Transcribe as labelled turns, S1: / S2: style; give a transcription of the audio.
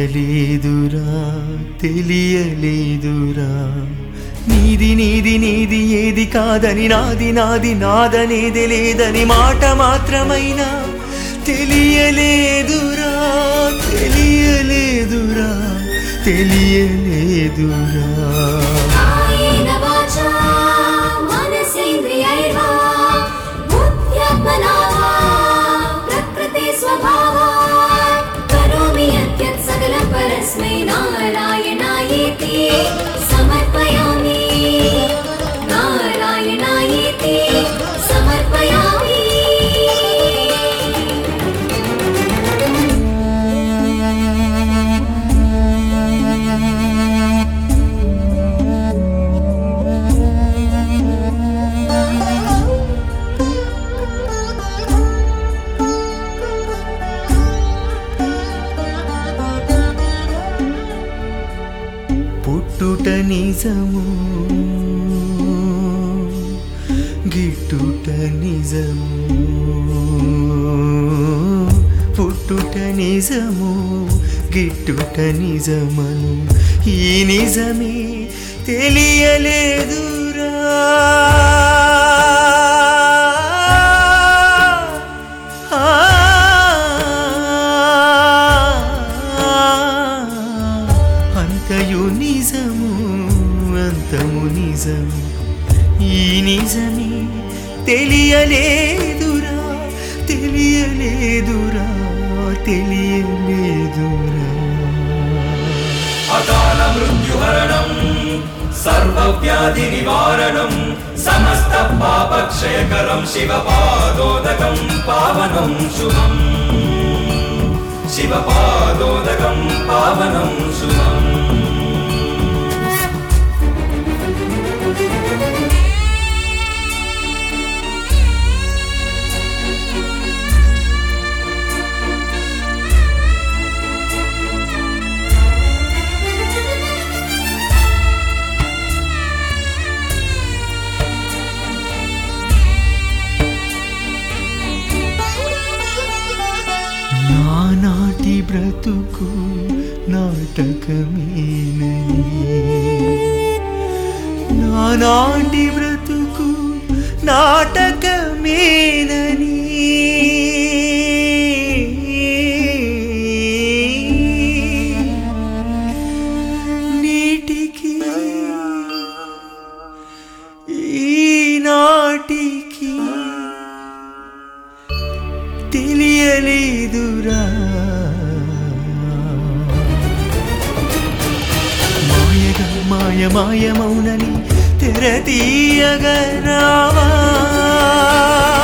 S1: తెలియలేదురా తెలియలేదురా నీది నీది నీది ఏది కాదని నాది నాది నాదనేది లేదని మాట మాత్రమైనా తెలియలేదురా తెలియలేదురా తెలియలేదురా
S2: కాయేన వాచా మనసేంద్రియైర్వా బుద్ధ్యాత్మనా వా ప్రకృతి స్వభావాत् కరోమి యద్యత్ సకలం పరస్మై నారాయణాయేతి సమర్పయామి నారాయణాయేతి సమర్పయామి
S1: పుట్టుట నిజము గిట్టుట నిజము పుట్టుట నిజము గిట్టుట నిజమను ఈ నిజమే తెలియలేదురా అంతయు నిజము అంతము నిజము ఈ నిజమే తెలియలేదురా తెలియలేదురా తెలియలేదురా
S3: అకాల మృత్యుహరణం సర్వవ్యాధి నివారణం సమస్త పాపక్షయకరం శివ పాదోదకం పావనం శుభం శివ పాదోదకం పావనం శుభం
S1: నానాటి బ్రతుకు నాటకమేనని నానాటి బ్రతుకు నాటకమేనని నీటికి ఈనాటికి తెలియలేదురా మాయగా మాయ మాయమౌనని తెర తీయగరావా